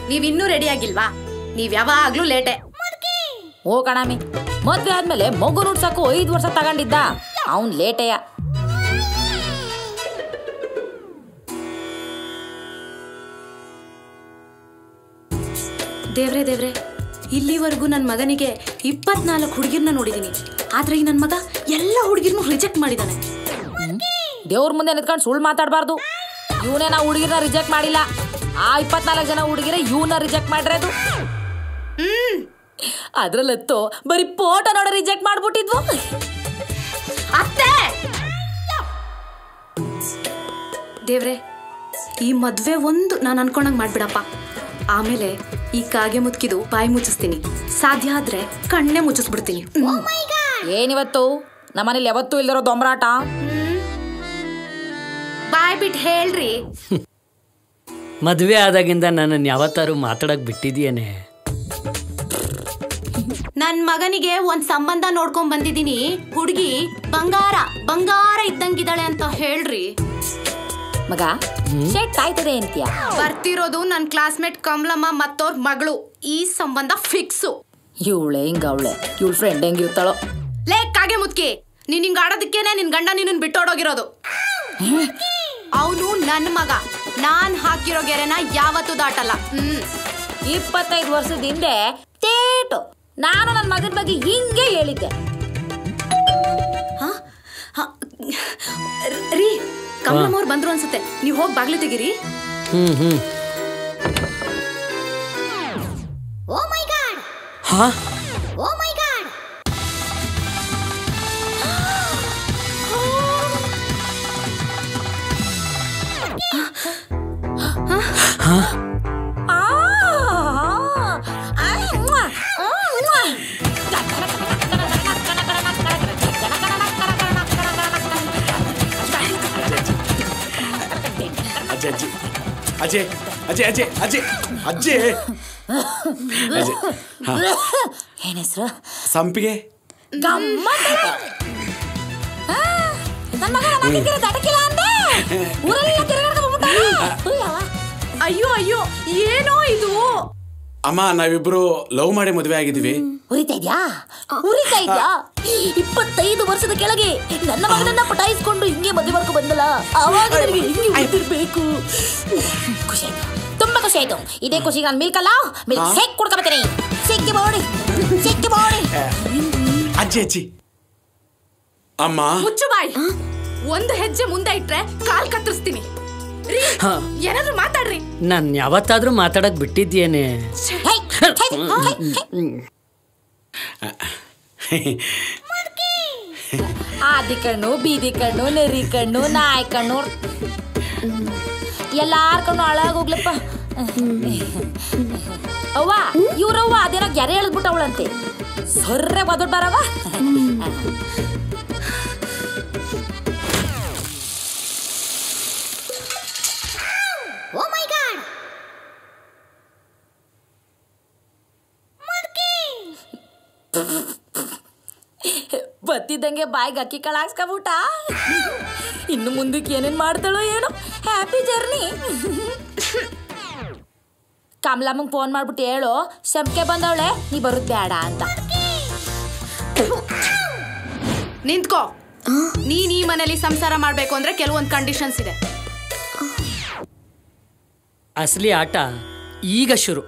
ನೀವ್ ಇನ್ನೂ ರೆಡಿ ಆಗಿಲ್ವಾ ನೀವ್ ಯಾವಾಗ್ಲೂ ಲೇಟೆ ಓ ಕಣಾಮಿ ಮದ್ವೆ ಆದ್ಮೇಲೆ ಮಗು ನುಡ್ಸಕ್ಕೂ ಐದು ವರ್ಷ ತಗೊಂಡಿದ್ದ ಅವನ್ ಲೇಟೆಯ ದೇವ್ರೆ ದೇವ್ರೆ ಇಲ್ಲಿವರೆಗೂ ನನ್ನ ಮಗನಿಗೆ ಇಪ್ಪತ್ನಾಲ್ಕು ಹುಡುಗಿರ್ನ ನೋಡಿದೀನಿ ಆದ್ರೆ ಈ ನನ್ನ ಮಗ ಎಲ್ಲ ಹುಡುಗಿರ್ನು ರಿಜೆಕ್ಟ್ ಮಾಡಿದಾನೆ ದೇವ್ರ ಮುಂದೆ ನಿಂತ್ಕೊಂಡು ಸುಳ್ಳು ಮಾತಾಡಬಾರ್ದು ಇವನೇ ನಾವು ಹುಡುಗಿರ್ನ ರಿಜೆಕ್ಟ್ ಮಾಡಿಲ್ಲ ಆ ಇಪ್ಪತ್ನಾಲ್ಕು ಜನ ಹುಡುಗಿರ ಇವನ್ನ ರಿಜೆಕ್ಟ್ ಮಾಡಿರೋದು ಅದ್ರಲ್ಲತ್ತು ಬರೀ ಫೋಟೋ ನೋಡ ರಿಜೆಕ್ಟ್ ಮಾಡ್ಬಿಟ್ಟಿದ್ವು ಅತ್ತೆ ದೇವ್ರೆ ಈ ಮದ್ವೆ ಒಂದು ನಾನು ಅನ್ಕೊಂಡಂಗ್ ಮಾಡ್ಬಿಡಪ್ಪ ಆಮೇಲೆ ಈ ಕಾಗೆ ಮುತ್ಕಿದು ಬಾಯಿ ಮುಚ್ಚಿಸ್ತೀನಿ ಸಾಧ್ಯ ಆದ್ರೆ ಕಣ್ಣೆ ಮುಚ್ಚಿಸ್ಬಿಡ್ತೀನಿ ಹ್ಮ್. ಏನಿವತ್ತು ನಮ್ಮನೇಲಿ ಯಾವತ್ತೂ ಇಲ್ದಿರೋ ದೊಂಬರಾಟ ಬಾಯ್ ಬಿಟ್ಟು ಹೇಳ್ರಿ ಮದುವೆ ಆದಾಗಿಂದ ನನ್ನನ್ನು ಯಾವತ್ತಾರು ಮಾತಾಡಕ್ ಬಿಟ್ಟಿದ್ಯೇನೆ ನನ್ ಮಗನಿಗೆ ಒಂದ್ ಸಂಬಂಧ ನೋಡ್ಕೊಂಡ್ ಬಂದಿದೀನಿ ಹುಡುಗಿ ಬಂಗಾರ ಬಂಗಾರ ಇದ್ದಂಗಿದ್ದಾಳೆ ಅಂತ ಹೇಳ್ರಿ ಮಗ ಶೇಟ್ ಆಯ್ತದೆ ಅಂತೀಯ ಬರ್ತಿರೋದು ನನ್ ಕ್ಲಾಸ್ಮೇಟ್ ಕಮಲಮ್ಮ ಮತ್ತೋರ್ ಮಗಳು ಈ ಸಂಬಂಧ ಫಿಕ್ಸು ಇವಳೆ ಹಿಂಗ ಅವಳೆ ಇವಳ ಫ್ರೆಂಡ್ ಹೆಂಗಿರ್ತಾಳೋ ಲೇ ಕಾಗೆ ಮುತ್ಕಿ ನೀನ್ ಹಿಂಗ್ ಆಡೋದಕ್ಕೇನೆ ನಿನ್ ಗಂಡ ನಿನ್ನ ಬಿಟ್ಟೋಡೋಗಿರೋದು ಅವನು ನನ್ ಮಗ ನಾನ್ ಹಾಕಿರೋ ಗೆರೆನ ಯಾವತ್ತೂ ದಾಟಲ್ಲ ಹ್ಮ್ ಇಪ್ಪತ್ತೈದು ವರ್ಷದ ಹಿಂದೆ ತೇಟು ನಾನು ನನ್ನ ಮಗನ ಬಗ್ಗೆ ಹಿಂಗೆ ಹೇಳಿದ್ದೆ ಹ? ಹ, ರೀ ಕಮಲಮ್ಮ ಅವ್ರು ಬಂದ್ರು ಅನ್ಸುತ್ತೆ ನೀವ್ ಹೋಗಿ ಬಾಗ್ಲು ತೆಗೀರಿ ಹ್ಮ್ ಹ್ಮ್ ಹಾ ಆ, ಆ, ಮ್ವಾ, ಆ, ಮ್ವಾ. ಅಜ್ಜಿ ಅಜ್ಜಿ ಅಜ್ಜಿ ಅಜ್ಜಿ ಅಜ್ಜಿ ಅಜ್ಜಿ ಅಜ್ಜಿ ಅಜ್ಜಿ ಹಾ ಏನ್ ಹೆಸ್ರು ಸಂಪಿಗೆ ಗಮ್ಮತ್ತಲ್ಲ. ಆ, ನನ್ ಮಗ ನನ್ನ ಹಾಕಿದ್ರೆ ದಡಕಿಲ್ಲ ಅಂದೆ ಊರೆಲ್ಲ ತಿರ್ಗಾಡ್ಕೊಂಡ್ ಬಂದ್ಬಿಟ್ಟಾನೆ. ಹುಯ್ಯವ್ವ. ಅಯ್ಯೋ ಅಯ್ಯೋ ಏನೋ ಇದು ಅಮ್ಮ ನಾವಿಬ್ರು ಲವ್ ಮಾಡಿ ಮದುವೆ ಆಗಿದ್ದೀವಿ ಉರಿತಾ ಇದ್ಯಾ ಉರಿತಾ ಇದ್ಯಾ ಇಪ್ಪತ್ತೈದು ವರ್ಷದ ಕೆಳಗೆ ನನ್ನ ಮಗನನ್ನ ಪಟಾಯಿಸ್ಕೊಂಡು ಹಿಂಗೆ ಮದುವೆ ಮಾಡ್ಕೊ ಬಂದಲ್ಲ ಅವಾಗ ನನಗೆ ಹಿಂಗೆ ಉಳಿದಿರ್ಬೇಕು ಖುಷಿ ಆಯ್ತು ತುಂಬಾ ಖುಷಿ ಆಯ್ತು ಇದೇ ಖುಷಿಗೆ ನಾನು ಮಿಲ್ಕಲ್ಲ ಮಿಲ್ಕ್ ಶೇಕ್ ಕುಡ್ಕೊಬತ್ತೀನಿ ಸಿಕ್ಕಿ ಬೋಡಿ ಸಿಕ್ಕಿ ಬೋಡಿ ಅಜ್ಜಿ ಅಜ್ಜಿ ಅಮ್ಮ ಮುಚ್ಚು ಬಾಯ್ ಒಂದು ಹೆಜ್ಜೆ ಮುಂದೆ ಇಟ್ರೆ ಕಾಲ್ ಕತ್ತರಿಸ್ತೀನಿ ರೀ ಹಾ. ಏನಾದ್ರೂ ಮಾತಾಡ್ರಿ ನಾನು ಯಾವತ್ತಾದ್ರೂ ಮಾತಾಡಕ್ ಬಿಟ್ಟಿದ್ಯೇನೆ ಹೇ, ಹೇ, ಹೇ, ಹೇ. ಆದಿ ಕಣ್ಣು ಬೀದಿ ಕಣ್ಣು ನೆರಿ ಕಣ್ಣು ನಾಯಿ ಕಣ್ಣು ಎಲ್ಲಾರ ಕಣ್ಣು ಹಾಳಾಗೋಗ್ಲಪ್ಪ ಅವ್ವ ಇವ್ರವ್ವ ಅದೇನೋ ಗೆರೆ ಎಳ್ದ್ಬಿಟ್ಟವಳಂತೆ ಸರ್ರೆ ಬದಡ್ಬಾರವ ಬತ್ತಿದ್ದಂಗೆ ಬಾಯಿಗೆ ಅಕ್ಕಿ ಕಾಳು ಹಾಕ್ಸ್ಕೊಬಿಟ್ಟ ಇನ್ನು ಮುಂದಕ್ಕೆ ಏನೇನ್ ಮಾಡ್ತಾಳೋ ಏನೋ ಹ್ಯಾಪಿ ಜರ್ನಿ ಕಮಲಮ್ಮಂಗ್ ಫೋನ್ ಮಾಡ್ಬಿಟ್ಟು ಹೇಳು ಸಂಕೆ ಬಂದವಳೆ ನೀ ಬರುದ್ ಬೇಡ ಅಂತ ನಿಂತ್ಕೋ ನೀನ್ ಈ ಮನೇಲಿ ಸಂಸಾರ ಮಾಡ್ಬೇಕು ಅಂದ್ರೆ ಕೆಲವೊಂದ್ ಕಂಡೀಷನ್ಸ್ ಇದೆ ಅಸಲಿ ಆಟ ಈಗ ಶುರು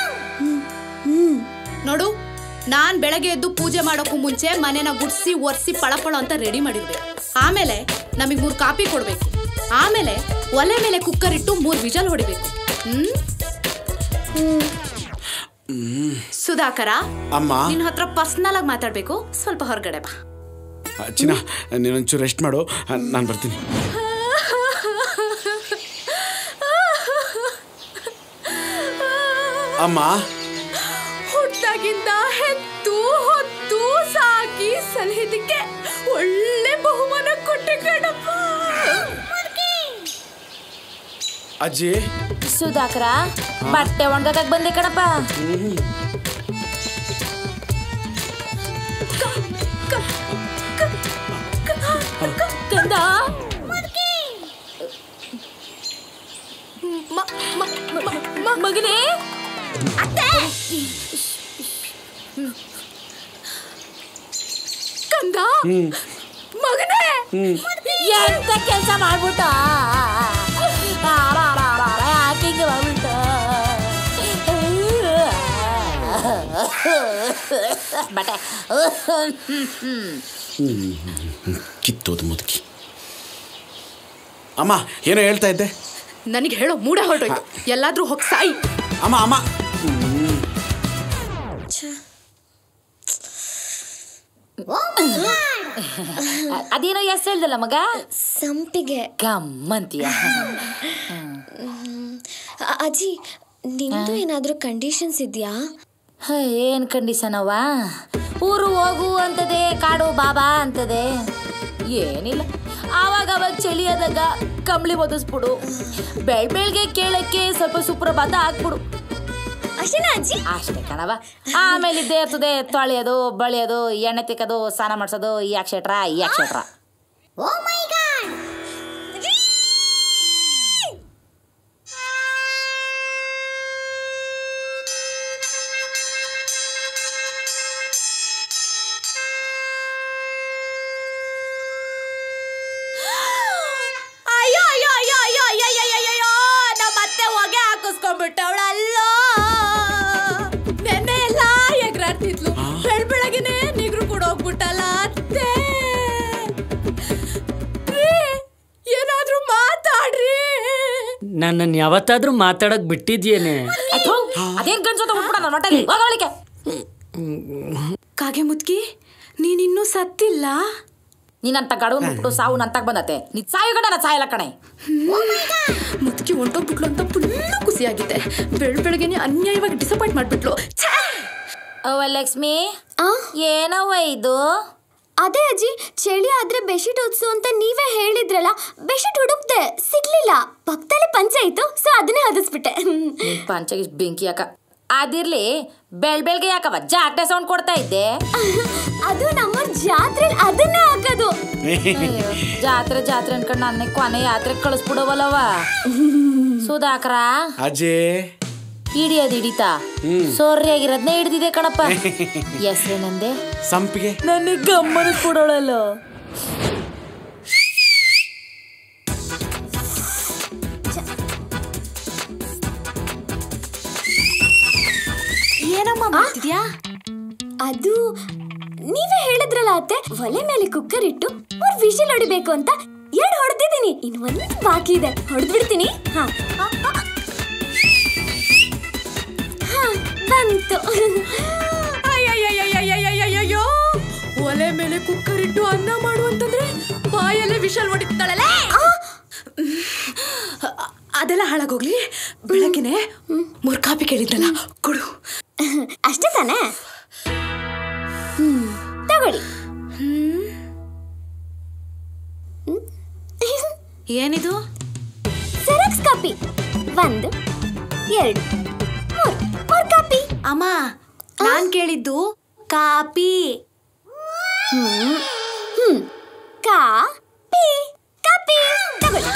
ನೋಡು ನಾನ್ ಬೆಳಗ್ಗೆ ಎದ್ದು ಪೂಜೆ ಮಾಡೋಕ್ಕೂ ಮುಂಚೆ ಮನೆನ ಗುಡ್ಸಿ ಒರ್ಸಿ ಪಳಪಳ ಅಂತ ರೆಡಿ ಮಾಡಿರ್ಬೇಕು ಆಮೇಲೆ ನಮಗ್ ಮೂರ್ ಕಾಪಿ ಕೊಡ್ಬೇಕು ಆಮೇಲೆ ಒಲೆ ಮೇಲೆ ಕುಕ್ಕರ್ ಇಟ್ಟು ಮೂರ್ ವಿಜಲ್ ಹೊಡಿಬೇಕು ಹ್ಮ್ ಸುಧಾಕರ ಅಮ್ಮ ನಿನ್ ಹತ್ರ ಪರ್ಸನಲ್ ಆಗಿ ಮಾತಾಡ್ಬೇಕು ಸ್ವಲ್ಪ ಹೊರಗಡೆ ಬಾ ಚಿನ್ನ ನೀನೊಂಚೂರು ರೆಸ್ಟ್ ಮಾಡು ನಾನು ಬರ್ತೀನಿ ಅಮ್ಮ ಹುಟ್ಟಾಗಿಂದ ಹೆತ್ತು ಹೊತ್ತು ಸಾಕಿ ಸಲಹಿದಕ್ಕೆ ಒಳ್ಳೆ ಬಹುಮಾನ ಕೊಟ್ಟೆ ಕಣಪ್ಪ ಅಜ್ಜಿ ಸುಧಾಕರ ಬಟ್ಟೆ ಒಣಗಕ್ ಬಂದೆ ಕಣಪ್ಪ ಕಂದ ಮ- ಮ- ಮ- ಮ- ಮಗನೇ ಕಂದ ಮಗನೇ ಎಂತ ಕೆಲಸ ಮಾಡ್ಬಿಟ್ಟ ಯಾಕಿಂಗೆ ಮಾಡ್ಬಿಟ್ಟ ಬಟ್ಟೆ ಕಿತ್ತೋದು ಮುದುಕಿ ಅಮ್ಮ ಏನೋ ಹೇಳ್ತಾ ಇದ್ದೆ ನನಗೆ ಹೇಳೋ ಮೂಡ ಹೊರಟೋಯ್ತು ಎಲ್ಲಾದ್ರೂ ಹೋಗಿ ಸಾಯಿ ಅಮ್ಮ ಅಮ್ಮ ಅದೇನೋ ಎಸ್ ಹೇಳ್ದಲ್ಲ ಮಗ ಸಂಪಿಗೆ ಗಮ್ಮಂತೀಯ ಅ- ಅಜ್ಜಿ ನಿಮ್ದು ಏನಾದ್ರೂ ಕಂಡೀಷನ್ಸ್ ಇದೆಯಾ ಏನ್ ಕಂಡೀಷನ್ ಅವ್ವ ಊರು ಹೋಗು ಅಂತದೆ ಕಾಡು ಬಾಬಾ ಅಂತದೆ ಏನಿಲ್ಲ ಆವಾಗ ಅವಾಗ ಚಳಿ ಆದಾಗ ಕಂಬಳಿ ಒದಿಸ್ಬಿಡು ಬೆಳ್ ಬೆಳ್ಗೆ ಕೇಳಕ್ಕೆ ಸ್ವಲ್ಪ ಸುಪ್ರಭಾತ ಹಾಕ್ಬಿಡು ಅಷ್ಟೇನಾ ಅಜ್ಜಿ ಅಷ್ಟೇ ಕಣವ ಆಮೇಲೆ ಇದ್ದೇ ಇರ್ತದೆ ತೊಳೆಯೋದು ಬಳಿಯೋದು ಎಣ್ಣೆ ತಿಕ್ಕೋದು ಸ್ನಾನ ಮಾಡ್ಸೋದು ಈ ಅಕ್ಷೇಟ್ರ ಈ ಅಕ್ಷೇಟ್ರ ಓ ಮೈ ಗಾಡ್ ಅಯ್ಯೋ ಅಯ್ಯೋ ಅಯ್ಯೋ ಅಯ್ಯೋ ಅಯ್ಯೋ ಅಯ್ಯೋ ಅಯ್ಯೋ ಅಯ್ಯೋ ನಮ್ಮ ಅತ್ತೆ ಹೊಗೆ ಹಾಕಿಸ್ಕೊಂಡ್ಬಿಟ್ಟವಳಲ್ಲೋ ನೆನ್ನೆ ಎಲ್ಲ ಎಗರಾಡ್ತಿದ್ಲು ಬೆಳ್ ಬೆಳಗ್ಗೆನೆ ನಿಗ್ರು ಕೂಡ ಹೋಗ್ಬಿಟ್ಟಲ್ಲ ಅತ್ತೆ ರೀ, ಏನಾದ್ರೂ ಮಾತಾಡ್ರಿ ನನ್ನನ್ನು ಯಾವತ್ತಾದ್ರೂ ಮಾತಾಡಕ್ ಬಿಟ್ಟಿದ್ಯೇನೆ ಆಯ್ತು ಅದೇನ್ ಗಂಡ್ಸೋತ ಉಟ್ಬಿಡ ನನ್ನ ಹೊಟ್ಟೆಲಿ ಹೋಗವಳಿಕೆ ಕಾಗೆ ಮುದ್ಕಿ ನೀನಿನ್ನೂ ಸತ್ತಿಲ್ಲ ನೀನಂತ ಗಡುವು ಬಿಟ್ಟು ಸಾವು ನಂತಾಗ ಬಂದತೆ ನೀ ಸಾಯು ಗಂಡ ನಾ ಸಾಯಲ್ಲ ಕಣೆ ಮುದ್ಕಿ ಹೊಂಟೋಗ್ಬಿಟ್ಲು ಅಂತ ಫುಲ್ಲು ಖುಷಿಯಾಗಿದ್ದೆ ಬೆಳ್ ಬೆಳಗ್ಗೆನೆ ಅನ್ಯಾಯವಾಗಿ ಡಿಸಪಾಯಿಂಟ್ ಮಾಡ್ಬಿಟ್ಲು ಛೇ! ಅವ್ವ ಲಕ್ಷ್ಮಿ ಆ ಏನವ್ವ ಇದು ಅದೇ ಅಜ್ಜಿ ಚಳಿ ಆದ್ರೆ ಬೆಡ್ಶೀಟ್ ಹೊತ್ಸು ಅಂತ ನೀವೇ ಹೇಳಿದ್ರಲ್ಲ ಬೆಡ್ಶೀಟ್ ಹುಡುಕ್ದೆ ಸಿಗ್ಲಿಲ್ಲ ಪಕ್ಕದಲ್ಲಿ ಪಂಚೆ ಇತ್ತು ಸೊ ಅದನ್ನೇ ಹದಿಸ್ಬಿಟ್ಟೆ ನಿನ್ ಪಂಚಗೆ ಬೆಂಕಿ ಯಾಕ ಅದಿರ್ಲಿ ಬೆಳ್ ಬೆಳ್ಗೆ ಯಾಕವ ಜಾಕ್ಟೆ ಸೌಂಡ್ ಕೊಡ್ತಾ ಇದ್ದೆ ಅದು ನಮ್ಮ ಜಾತ್ರೆ ಅದನ್ನೇ ಹಾಕೋದು ಅಯ್ಯೋ, ಜಾತ್ರೆ ಜಾತ್ರೆ ಅನ್ಕೊಂಡು ನನ್ನ ಕೊನೆ ಯಾತ್ರೆ ಕಳಿಸ್ಬಿಡವಲ್ಲವ ಸುಧಾಕರ ಅಜ್ಜಿ ಹಿಡಿಯೋದು ಹಿಡಿತಾ ಸೊರ್ರಿಯಾಗಿರೋದ್ನ ಹಿಡ್ದಿದೆ ಕಣಪ್ಪ ಹೆಸ್ರೇನಂದೆ ಸಂಪಿಗೆ ನನಗೆ ಗಮ್ಮನ ಕೊಡೋಳಲ್ಲ ಏನಮ್ಮ ಮಾಡ್ತಿದ್ಯಾ ಅದು ನೀವೇ ಹೇಳಿದ್ರಲ್ಲ ಅತ್ತೆ ಒಲೆ ಮೇಲೆ ಕುಕ್ಕರ್ ಇಟ್ಟು ಮೂರ್ ವಿಷಲ್ ಹೊಡಿಬೇಕು ಅಂತ ಎರಡು ಹೊಡೆದಿದ್ದೀನಿ ಇನ್ ಒಂದು ಬಾಕಿ ಇದೆ ಹೊಡೆದ್ಬಿಡ್ತೀನಿ ಹಾ ಹಾ ಬಂತು ಅಯ್ಯಯ್ಯಯ್ಯಯ್ಯಯ್ಯಯ್ಯಯ್ಯಯ್ಯೋ ಒಲೆ ಮೇಲೆ ಕುಕ್ಕರ್ ಇಟ್ಟು ಅನ್ನ ಮಾಡು ಅಂತಂದ್ರೆ ಬಾಯಲ್ಲೇ ವಿಷಲ್ ಹೊಡಿತಾಳಲ್ಲ ಅದೆಲ್ಲ ಹಾಳಾಗೋಗ್ಲಿ ಬೆಳಗ್ಗೆನೆ ಮೂರ್ ಕಾಪಿ ಕೇಳಿದ್ದಲ್ಲ ಕೊಡು ಅಷ್ಟೇ ತಾನೇ ಹ್ಮ್ ತಗೊಳ್ಳಿ ಏನಿದು ಸೆರಾಕ್ಸ್ ಕಾಪಿ ಒಂದು ಎರಡು ಮೂರು ಮೂರು ಕಾಪಿ ಅಮ್ಮ ನಾನ್ ಕೇಳಿದ್ದು ಕಾಪಿ ಹ್ಮ್ ಕಾಪಿ ಕಾಪಿ ತಗೊಳ್ಳಿ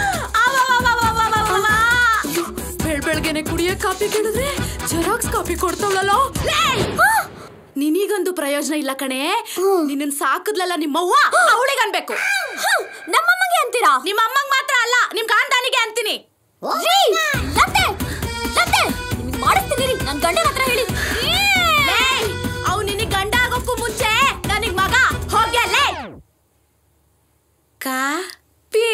ಬೆಳ್ ಬೆಳಗ್ಗೆನೆ ಕುಡಿಯೋ ಕಾಪಿ ಕೇಳಿದ್ರೆ ಜೆರಾಕ್ಸ್ ಕಾಪಿ ಕೊಡ್ತಾವಳಲ್ಲ ನಿನಗೊಂದು ಪ್ರಯೋಜನ ಇಲ್ಲ ಕಣೆ ನಿನ್ನ ಸಾಕದ್ಲಲ್ಲ ನಿಮ್ಮವ್ವ ಅವಳಿಗೆ ಅನ್ಬೇಕು ಹ್ಮ್, ನಮ್ಮಮ್ಮಗೆ ಅಂತೀರಾ ನಿಮ್ಮ ಅಮ್ಮಂಗ್ ಮಾತ್ರ ಅಲ್ಲ ನಿಮ್ ಕಾಂತಾನಿಗೆ ಅಂತೀನಿ ರೀ, ಲತ್ತೆ, ಲತ್ತೆ, ನಿಮ್ಗ್ ಮಾಡಿಸ್ತೀನಿ ರೀ, ನನ್ ಗಂಡನ ಹತ್ರ ಹೇಳಿ ಅವ್ ನಿನಗ್ ಗಂಡ ಆಗೋಕ್ಕೂ ಮುಂಚೆ ನನಗ್ ಮಗ ಹೋಗಿ ಅಲ್ಲೇ ಕಾಪಿ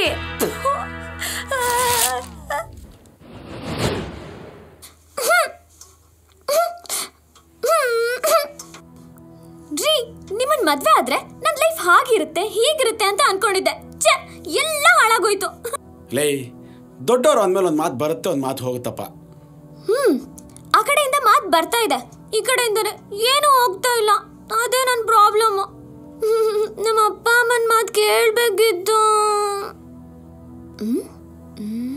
ರೀ ನಿಮ್ಮನ್ ಮದ್ವೆ ಆದ್ರೆ ನನ್ ಲೈಫ್ ಹಾಗಿರುತ್ತೆ ಹೀಗಿರುತ್ತೆ ಅಂತ ಅನ್ಕೊಂಡಿದ್ದೆ ಛೆ, ಎಲ್ಲ ಹಾಳಾಗೋಯ್ತು ಲೇ ದೊಡ್ಡವ್ರು ಅಂದ್ಮೇಲೆ ಒಂದು ಮಾತು ಬರುತ್ತೆ ಒಂದು ಮಾತು ಹೋಗುತ್ತಪ್ಪ ಹ್ಮ್ ಆ ಕಡೆಯಿಂದ ಮಾತ್ ಬರ್ತಾ ಇದೆ ಈ ಕಡೆಯಿಂದನೇ ಏನು ಹೋಗ್ತಾ ಇಲ್ಲ ಅದೇ ನನ್ ಪ್ರಾಬ್ಲಮ್ ನಮ್ಮ ಅಪ್ಪ ಅಮ್ಮನ ಮಾತು ಕೇಳ್ಬೇಕಿತ್ತು ಹ್ಮ್? ಹ್ಮ್.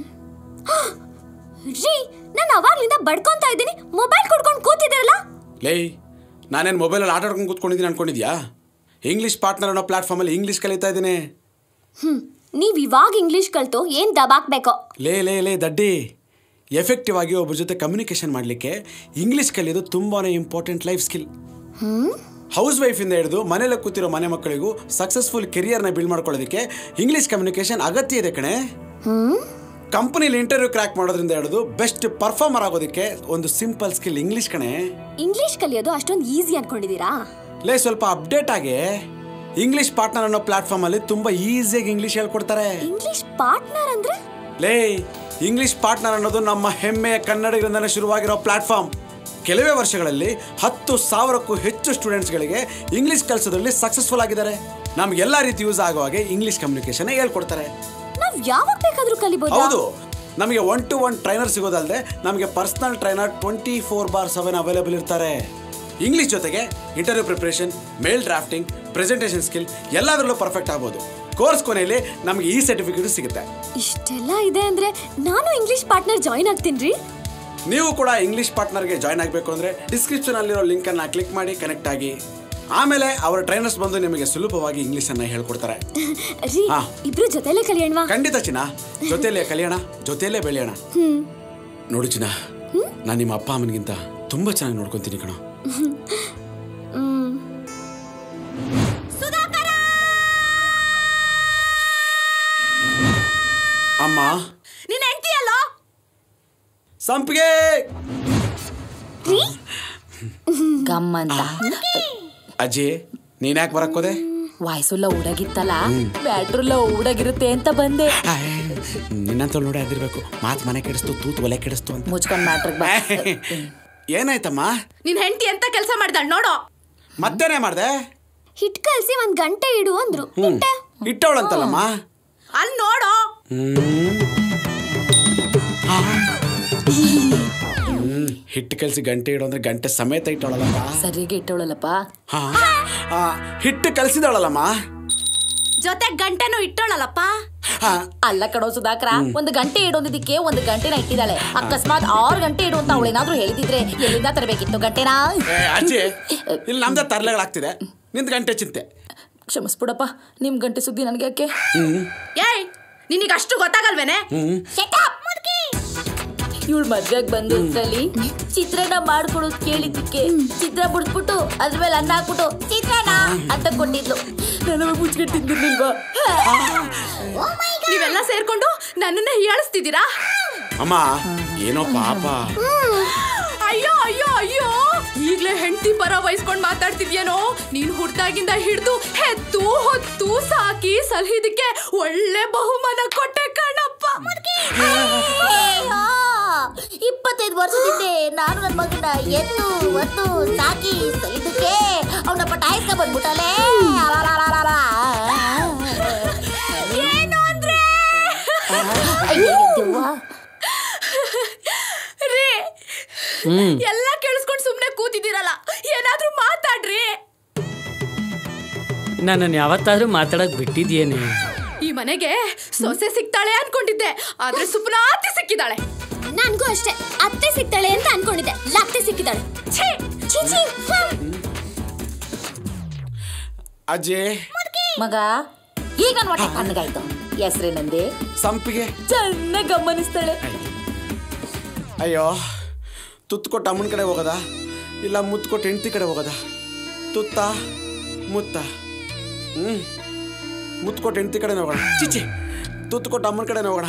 ರೀ ನಾನು ಅವಾಗ್ಲಿಂದ ಬಡ್ಕೊಂತಾ ಇದ್ದೀನಿ ಮೊಬೈಲ್ ಕೊಡ್ಕೊಂಡು ಕೂತಿದ್ದೀರಲ್ಲ ಲೇ ನಾನೇನು ಮೊಬೈಲಲ್ಲಿ ಆಟ ಆಡ್ಕೊಂಡು ಕೂತ್ಕೊಂಡಿದ್ದೀನಿ ಅನ್ಕೊಂಡಿದ್ಯಾ ಇಂಗ್ಲೀಷ್ ಪಾರ್ಟ್ನರ್ ಅನ್ನೋ ಪ್ಲಾಟ್ಫಾರ್ಮಲ್ಲಿ ಇಂಗ್ಲೀಷ್ ಕಲಿತಾ ಇದ್ದೀನಿ ಹ್ಮ್ ನೀವ್ ಇವಾಗ ಇಂಗ್ಲಿಷ್ ಕಲ್ತು ಏನ್ ದಬಾಕ್ಬೇಕೋ ಲೇ ಲೇ ಲೇ ದಡ್ಡಿ ಎಫೆಕ್ಟಿವ್ ಆಗಿ ಒಬ್ಬರ ಜೊತೆ ಕಮ್ಯುನಿಕೇಷನ್ ಮಾಡಲಿಕ್ಕೆ ಇಂಗ್ಲೀಷ್ ಕಲಿಯೋದು ತುಂಬಾ ಇಂಪಾರ್ಟೆಂಟ್ ಲೈಫ್ ಸ್ಕಿಲ್ ಹೌಸ್ ವೈಫಿಂದ ಹಿಡಿದು ಮನೇಲಿ ಕೂತಿರೋ ಮನೆ ಮಕ್ಕಳಿಗೂ ಸಕ್ಸಸ್ಫುಲ್ ಕೆರಿಯರ್ನ ಬಿಲ್ಡ್ ಮಾಡ್ಕೊಳ್ಳೋದಕ್ಕೆ ಇಂಗ್ಲೀಷ್ ಕಮ್ಯುನಿಕೇಷನ್ ಅಗತ್ಯ ಇದೆ ಕಣೆ ಕಂಪನಿಲಿ ಇಂಟರ್ವ್ಯೂ ಕ್ರ್ಯಾಕ್ ಮಾಡೋದ್ರಿಂದ ಹಿಡಿದು ಬೆಸ್ಟ್ ಪರ್ಫಾರ್ಮರ್ ಆಗೋದಕ್ಕೆ ಒಂದು ಸಿಂಪಲ್ ಸ್ಕಿಲ್ ಇಂಗ್ಲೀಷ್ ಕಣೆ ಇಂಗ್ಲಿಷ್ ಕಲಿಯೋದು ಅಷ್ಟೊಂದು ಈಸಿ ಅನ್ಕೊಂಡಿದೀರಾ ಲೇ ಸ್ವಲ್ಪ ಅಪ್ಡೇಟ್ ಆಗಿ ಇಂಗ್ಲಿಷ್ ಪಾರ್ಟ್ನರ್ ಅನ್ನೋ ಪ್ಲಾಟ್ಫಾರ್ಮ್ ಅಲ್ಲಿ ತುಂಬಾ ಈಸಿಯಾಗಿ ಇಂಗ್ಲಿಷ್ ಹೇಳ್ಕೊಡ್ತಾರೆ ಇಂಗ್ಲಿಷ್ ಪಾರ್ಟ್ನರ್ ಅಂದ್ರೆ ಲೇ ಇಂಗ್ಲಿಷ್ ಪಾರ್ಟ್ನರ್ ಅನ್ನೋದು ನಮ್ಮ ಹೆಮ್ಮೆಯ ಕನ್ನಡಿಗರಿಂದನೇ ಶುರುವಾಗಿರೋ ಪ್ಲಾಟ್ಫಾರ್ಮ್ ಕೆಲವೇ ವರ್ಷಗಳಲ್ಲಿ ಹತ್ತು ಸಾವಿರಕ್ಕೂ ಹೆಚ್ಚು ಸ್ಟೂಡೆಂಟ್ಸ್ಗಳಿಗೆ ಇಂಗ್ಲಿಷ್ ಕಲಿಸೋದ್ರಲ್ಲಿ ಸಕ್ಸಸ್ಫುಲ್ ಆಗಿದ್ದಾರೆ ನಮ್ಗೆಲ್ಲ ರೀತಿ ಯೂಸ್ ಆಗೋ ಹಾಗೆ ಇಂಗ್ಲಿಷ್ ಕಮ್ಯುನಿಕೇಶನ್ ಹೇಳ್ಕೊಡ್ತಾರೆ ನಾವ್ ಯಾವಾಗ ಬೇಕಾದ್ರೂ ಕಲಿಬಹುದು ಹೌದು ನಮಗೆ ಒನ್ ಟು ಒನ್ ಟ್ರೈನರ್ ಸಿಗೋದಲ್ಲದೆ ನಮಗೆ personal trainer twenty four bar seven available ಇರ್ತಾರೆ ಇಂಗ್ಲಿಷ್ ಜೊತೆಗೆ interview preparation mail drafting presentation skill ಎಲ್ಲದರಲ್ಲೂ ಪರ್ಫೆಕ್ಟ್ ಆಗ್ಬೋದು ಕೋರ್ಸ್ ಕೊನೆಯಲ್ಲಿ ನಮಗೆ ಈ ಸರ್ಟಿಫಿಕೇಟ್ ಸಿಗುತ್ತೆ ಇಷ್ಟೆಲ್ಲ ಇದೆ ಅಂದ್ರೆ ನಾನು ಇಂಗ್ಲಿಷ್ ಪಾರ್ಟ್ನರ್ ಜಾಯಿನ್ ಆಗ್ತೀನಿ ನೀವು ಕೂಡ ಇಂಗ್ಲಿಷ್ ಪಾರ್ಟ್ನರ್ಗೆ ಜಾಯ್ನ್ ಆಗಬೇಕು ಅಂದರೆ ಡಿಸ್ಕ್ರಿಪ್ಷನಲ್ಲಿರೋ ಲಿಂಕನ್ನು ಕ್ಲಿಕ್ ಮಾಡಿ ಕನೆಕ್ಟ್ ಆಗಿ ಆಮೇಲೆ ಅವರ ಟ್ರೈನರ್ಸ್ ಬಂದು ನಿಮಗೆ ಸುಲಭವಾಗಿ ಇಂಗ್ಲೀಷನ್ನು ಹೇಳ್ಕೊಡ್ತಾರೆ ರೀ ಹಾ. ಇಬ್ರು ಜೊತೆಲೆ ಕಲಿಯೋಣವಾ ಖಂಡಿತ ಚಿನ್ನ ಜೊತೆಯಲ್ಲೇ ಕಲಿಯೋಣ ಜೊತೆಯಲ್ಲೇ ಬೆಳೆಯೋಣ ನೋಡು ಚಿನ್ನ ನಾನು ನಿಮ್ಮ ಅಪ್ಪ ಅಮ್ಮನಿಗಿಂತ ತುಂಬ ಚೆನ್ನಾಗಿ ನೋಡ್ಕೊತೀನಿ ಕಣೋ ಅಮ್ಮ ನಿನ್ನ ಹೆಂಡತಿಯಲ್ಲೋ ಸಂಪಿಗೆ ಗಮ್ಮಂತ ಅಜ್ಜಿ ನೀನ್ ಯಾಕೆ ಬರಕ್ಕೋದೆ ವಾಯ್ಸುಲ್ಲ ಊಡಾಗಿತ್ತಲ್ಲ ಬ್ಯಾಟ್ರುಲ್ಲ ಊಡಾಗಿರುತ್ತೆ ಅಂತ ಬಂದೆ ನಿನ್ನಂತ ನೋಡಿ ಅದಿರ್ಬೇಕು ಮಾತು ಮನೆ ಕೆಡಿಸ್ತು ತೂತು ಒಲೆ ಕೆಡಿಸ್ತು ಅಂತ ಮುಚ್ಕೊಂಡ್ ಮ್ಯಾಟ್ರಿಗೆ ಬಾ ಏನಾಯ್ತಮ್ಮ ನಿನ್ ಹೆಂಡತಿ ಎಂತ ಕೆಲಸ ಮಾಡಿದಾಳ್ ನೋಡೋ ಮತ್ತೇನೇ ಮಾಡ್ದೆ ಹಿಟ್ ಕಲ್ಸಿ ಒಂದ್ ಗಂಟೆ ಇಡು ಅಂದ್ರು ಹ್ಮ್ ಇಟ್ಟವಳಂತಲ್ಲಮ್ಮ ಅಲ್ಲಿ ನೋಡೋ ಹ್ಮ್ ಹಿಟ್ಟು ಕಲ್ಸಿ ಗಂಟೆ ಇಡು ಅಂದ್ರೆ ಗಂಟೆ ಸಮೇತ ಇಟ್ಟವಳಲ್ಲಮ್ಮ ಸರಿಗೆ ಇಟ್ಟವಳಲ್ಲಪ್ಪ ಹಾ ಆ, ಹಿಟ್ಟು ಕಲ್ಸಿದವಳಲ್ಲಮ್ಮ ಜೊತೆ ಗಂಟೆನೂ ಇಟ್ಟೋಳಲ್ಲಪ್ಪ ಹಾ ಅಲ್ಲ ಕಣೋ ಸುಧಾಕರ ಒಂದು ಗಂಟೆ ಇಡೋದಿದ್ದಕ್ಕೆ ಒಂದು ಗಂಟೆನ ಇಟ್ಟಿದ್ದಾಳೆ ಅಕಸ್ಮಾತ್ ಆರು ಗಂಟೆ ಇಡು ಅಂತ ಅವಳೇನಾದ್ರೂ ಹೇಳಿದಿದ್ರೆ ಎಲ್ಲಿಂದ ತರಬೇಕಿತ್ತು ಗಂಟೆನಾ ಏ, ಅಜ್ಜಿ ಇಲ್ಲಿ ನಮ್ದ ತರ್ಲೆಗಳಾಗ್ತಿದೆ ನಿಂದ ಗಂಟೆ ಚಿಂತೆ ಕ್ಷಮಿಸ್ಬಿಡಪ್ಪ ನಿಮ್ ಗಂಟೆ ಸುದ್ದಿ ನನಗೆ ಯಾಕೆ ಏಯ್ ನಿನಗ ಅಷ್ಟು ಗೊತ್ತಾಗಲ್ವೇನೆ ಇವಳು ಮದ್ವೆಗ್ ಬಂದಿದ್ರಲ್ಲಿ ಚಿತ್ರಾನ್ನ ಮಾಡ್ಕೊಡೋದ್ ಕೇಳಿದ್ದಕ್ಕೆ ಚಿತ್ರ ಬಿಡ್ಸ್ಬಿಟ್ಟು ಅದ್ರ ಮೇಲೆ ಅನ್ನ ಹಾಕ್ಬಿಟ್ಟು ಚಿತ್ರಾನ್ನ ಅಂತ ಕೊಟ್ಟಿದ್ಲು ನಾನು ಮುಚ್ಚಿಗೆ ತಿಂದಿರ್ಲಿಲ್ವಾ ನೀವೆಲ್ಲ ಸೇರ್ಕೊಂಡು ನನ್ನನ್ನ ಹೀಯಾಳಿಸ್ತಿದ್ದೀರಾ ಅಮ್ಮ ಏನೋ ಪಾಪ ಅಯ್ಯೋ ಅಯ್ಯೋ ಅಯ್ಯೋ ಈಗ್ಲೇ ಹೆಂಡತಿ ಪರ ವಹಿಸ್ಕೊಂಡ್ ಮಾತಾಡ್ತಿದ್ಯೇನೋ ನೀನ್ ಹುಡ್ದಾಗಿಂದ ಹಿಡ್ದು ಹೆತ್ತು ಹೊತ್ತು ಸಾಕಿ ಸಲಹಿದಕ್ಕೆ ಒಳ್ಳೆ ಬಹುಮಾನ ಕೊಟ್ಟೆ ಕಣಪ್ಪ ಇಪ್ಪತ್ತೈದು ವರ್ಷದಿಂದ ನಾನು ನನ್ನ ಮಗನ ಎತ್ತು ಒತ್ತು ಸಾಕಿ ಇದಕ್ಕೆ ಅವನ ಪಟಾಯಿಸ್ಕ ಬಂದ್ಬಿಟ್ಟಲೆ ಏನು ಅಂದ್ರೆ ರೀ ಎಲ್ಲ ಕೇಳಿಸ್ಕೊಂಡ್ ಸುಮ್ನೆ ಕೂತಿದ್ದೀರಲ್ಲ ಏನಾದ್ರೂ ಮಾತಾಡ್ರಿ ನನ್ನನ್ನು ಯಾವತ್ತಾದ್ರೂ ಮಾತಾಡಕ್ ಬಿಟ್ಟಿದ್ಯೇನೆ ಈ ಮನೆಗೆ ಸೊಸೆ ಸಿಗ್ತಾಳೆ ಅನ್ಕೊಂಡಿದ್ದೆ ಆದ್ರೆ ಸುಪ್ನಾತಿ ಸಿಕ್ಕಿದಾಳೆ ನನ್ಗೂ ಅಷ್ಟೇ ಅತ್ತೆ ಸಿಗ್ತಾಳೆ ಅಂತ ಅನ್ಕೊಂಡಿದ್ದೆ ಲತ್ತೆ ಸಿಕ್ಕಿದಾಳೆ ಛೀ ಛೀ ಛೀ ಹ್ಮ್. ಅಜ್ಜಿ ಮಗ ಈಗ ನನ್ ಹೊಟ್ಟೆ ತಣ್ಣಗಾಯ್ತು ಹೆಸ್ರೇನಂದೆ ಸಂಪಿಗೆ ಚೆನ್ನಾಗಿ ಗಮನಿಸ್ತಾಳೆ ಅಯ್ಯೋ ತುತ್ತು ಕೊಟ್ಟು ಅಮ್ಮನ ಕಡೆ ಹೋಗೋದ ಇಲ್ಲ ಮುತ್ತು ಕೊಟ್ಟು ಹೆಂಡತಿ ಕಡೆ ಹೋಗೋದ ತುತ್ತ ಮುತ್ತ ಹ್ಞೂ ಮುತ್ತು ಕೊಟ್ಟು ಹೆಂಡತಿ ಕಡೆನೇ ಹೋಗೋಣ ಚಿಚ್ಚಿ ತುತ್ತು ಕೊಟ್ಟು ಅಮ್ಮನ ಕಡೆನೇ ಹೋಗೋಣ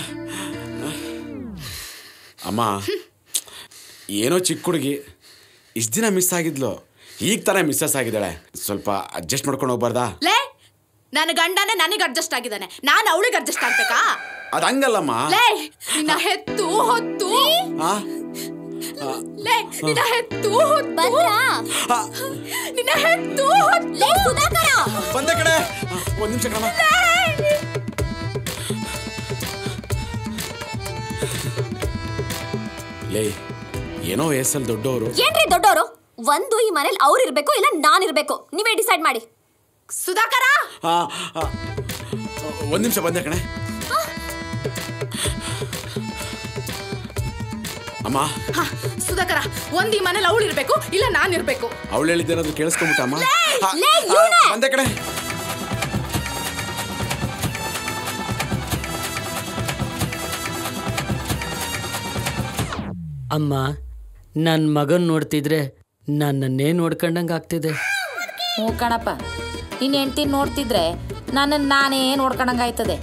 ಅಮ್ಮ ಏನೋ ಚಿಕ್ಕ ಹುಡುಗಿ ಇಷ್ಟು ದಿನ ಮಿಸ್ ಆಗಿದ್ಲು ಈಗ ತಾನೇ ಮಿಸ್ಸಸ್ ಆಗಿದ್ದಾಳೆ ಸ್ವಲ್ಪ ಅಡ್ಜಸ್ಟ್ ಮಾಡ್ಕೊಂಡು ಹೋಗ್ಬಾರ್ದಾ ಲೇ ನನ್ನ ಗಂಡನೇ ನನಗೆ ಅಡ್ಜಸ್ಟ್ ಆಗಿದ್ದಾನೆ ನಾನು ಅವಳಿಗೆ ಅಡ್ಜಸ್ಟ್ ಆಗ್ಬೇಕಾ ಅದು ಹಂಗಲ್ಲಮ್ಮ ಲೇ ನಿನ್ನ ಹೆತ್ತು ಹೊತ್ತು ಆ? ಲೇ ನಿನ್ನ ಹೆತ್ತು ಹೊತ್ತು ಬಂದ್ರಾ ಆ, ನಿನ್ನ ಹೆತ್ತು ಹೊತ್ತು ಲೇ ಸುಧಾಕರ ಬಂದೆ ಕಡೆ ಆ, ಒಂದ್ ನಿಮಿಷ ಕಣಮ್ಮ ಲೇ ಏನೋ ವಯಸ್ಸಲ್ಲಿ ದೊಡ್ಡವರು ಏನ್ರಿ ದೊಡ್ಡವರು ಒಂದು ಈ ಮನೇಲಿ ಅವ್ರು ಇರ್ಬೇಕು ಇಲ್ಲ ನಾನ್ ಇರ್ಬೇಕು ನೀವೇ ಡಿಸೈಡ್ ಮಾಡಿ ಸುಧಾಕರ ಒಂದ್ ನಿಮಿಷ ಬಂದೆ ಕಣೆ ಅಮ್ಮ ಹ, ಸುಧಾಕರ ಒಂದ್ ಈ ಮನೇಲಿ ಅವಳು ಇರ್ಬೇಕು ಇಲ್ಲ ನಾನು ಇರ್ಬೇಕು ಅವಳು ಹೇಳಿದ್ದೇನಾದ್ರು ಕೇಳಿಸ್ಕೊಂಬಿಟ್ಟಮ್ಮ ಆ, ಲೇ, ಆ, ಇವ್ನೇ! ಬಂದೆ ಕಣೆ ಅಮ್ಮ ನನ್ನ ಮಗನ್ ನೋಡ್ತಿದ್ರೆ ನನ್ನನ್ನೇ ನೋಡ್ಕೊಂಡಂಗೆ ಆಗ್ತಿದೆ ಹ್ಞೂ ಕಣಪ್ಪ ನಿನ್ನ ಹೆಂಡ್ತಿ ನೋಡ್ತಿದ್ರೆ ನನ್ನನ್ನು ನಾನೇ ನೋಡ್ಕೊಂಡಂಗಾಯ್ತದೆ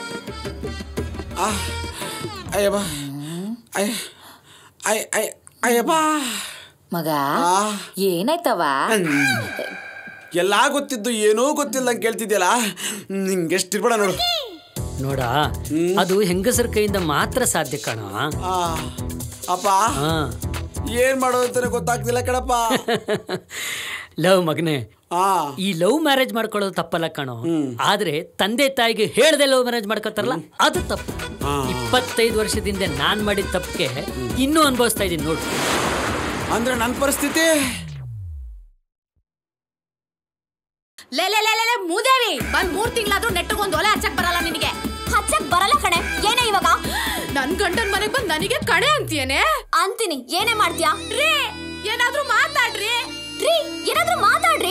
ಆ ಅಯ್ಯಬ್ಬ ಅಯ್ಯ ಅಯ್ಯ ಅಯ್ಯ ಅಯ್ಯಬ್ಬಾ ಮಗ ಆ ಏನಾಯ್ತವ ಎಲ್ಲ ಗೊತ್ತಿದ್ದು ಏನೂ ಗೊತ್ತಿಲ್ಲ ಕೇಳ್ತಿದ್ಯಲ್ಲ ನಿಂಗೆ ಎಷ್ಟು ಇರ್ಬೇಡ ನೋಡು ನೋಡ ಅದು ಹೆಂಗಸರ ಕೈಯಿಂದ ಮಾತ್ರ ಸಾಧ್ಯ ಕಣ ಆ, ಅಪ್ಪ ಹಾ ಏನ್ ಮಾಡೋದು ಅಂತಾನೆ ಗೊತ್ತಾಗ್ತಿಲ್ಲ ಕಣಪ್ಪ ಲವ್ ಮಗನೇ ಆ ಈ ಲವ್ ಮ್ಯಾರೇಜ್ ಮಾಡ್ಕೊಳ್ಳೋದು ತಪ್ಪಲ್ಲ ಕಣೋ ಆದ್ರೆ ತಂದೆ ತಾಯಿಗೆ ಹೇಳ್ದೆ ಲವ್ ಮ್ಯಾರೇಜ್ ಮಾಡ್ಕೋತಾರಲ್ಲ ಅದು ತಪ್ಪು ಇಪ್ಪತ್ತೈದು ವರ್ಷದಿಂದ ನಾನ್ ಮಾಡಿದ ತಪ್ಪಿಗೆ ಇನ್ನೂ ಅನುಭವಿಸ್ತಾ ಇದೀನಿ ನೋಡು ಅಂದ್ರೆ ನನ್ನ ಪರಿಸ್ಥಿತಿ ಲೇ ಲೇ ಲೇ ಲೇ, ಲೇ ಮೂದೇವಿ ಬಂದ್ ಮೂರ್ ತಿಂಗಳಾದ್ರೂ ನೆಟ್ಟಗೊಂದು ಒಲೆ ಹಚ್ಚಕ್ ಬರಲ್ಲ ನಿನಗೆ ಹಚ್ಚಕ್ ಬರಲ್ಲ ಕಣೆ ಏನೇ ಇವಾಗ ನನ್ ಗಂಡನ್ ಮನೆಗ್ ಬಂದ್ ನನಗೆ ಕಡೆ ಅಂತೀಯೇನೆ ಅಂತೀನಿ ಏನೇ ಮಾಡ್ತೀಯಾ ರೀ ಏನಾದ್ರೂ ಮಾತಾಡ್ರಿ ರೀ ಏನಾದ್ರೂ ಮಾತಾಡ್ರಿ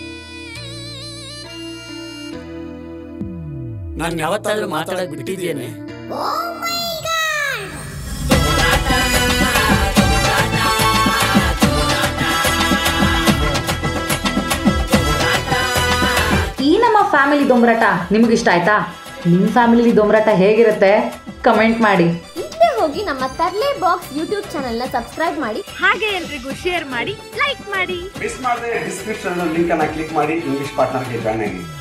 ನಾನು ಯಾವತ್ತಾದ್ರೂ ಮಾತಾಡಕ್ ಬಿಟ್ಟಿದ್ದೇನೆ ಈ ನಮ್ಮ ಫ್ಯಾಮಿಲಿ ದೊಂಬರಾಟ ನಿಮಗಿಷ್ಟ ಆಯ್ತಾ ನಿಮ್ಮ ಫ್ಯಾಮಿಲಿ ದೊಂಬರಾಟ ಹೇಗಿರುತ್ತೆ ಕಮೆಂಟ್ ಮಾಡಿ ಇಲ್ಲೇ ಹೋಗಿ ನಮ್ಮ ತರ್ಲೆ ಬಾಕ್ಸ್ ಯೂಟ್ಯೂಬ್ ಚಾನೆಲ್ನ ಸಬ್ಸ್ಕ್ರೈಬ್ ಮಾಡಿ ಹಾಗೆ ಎಲ್ರಿಗೂ ಶೇರ್ ಮಾಡಿ ಲೈಕ್ ಮಾಡಿ ಮಿಸ್ ಮಾಡದೆ ಡಿಸ್ಕ್ರಿಪ್ಷನ್ ಲಿಂಕ್ ಅನ್ನ ಕ್ಲಿಕ್ ಮಾಡಿ ಇಂಗ್ಲಿಷ್ ಪಾರ್ಟ್ನರ್ಗೆ ಜಾಯ್ನ್ ಆಗಿ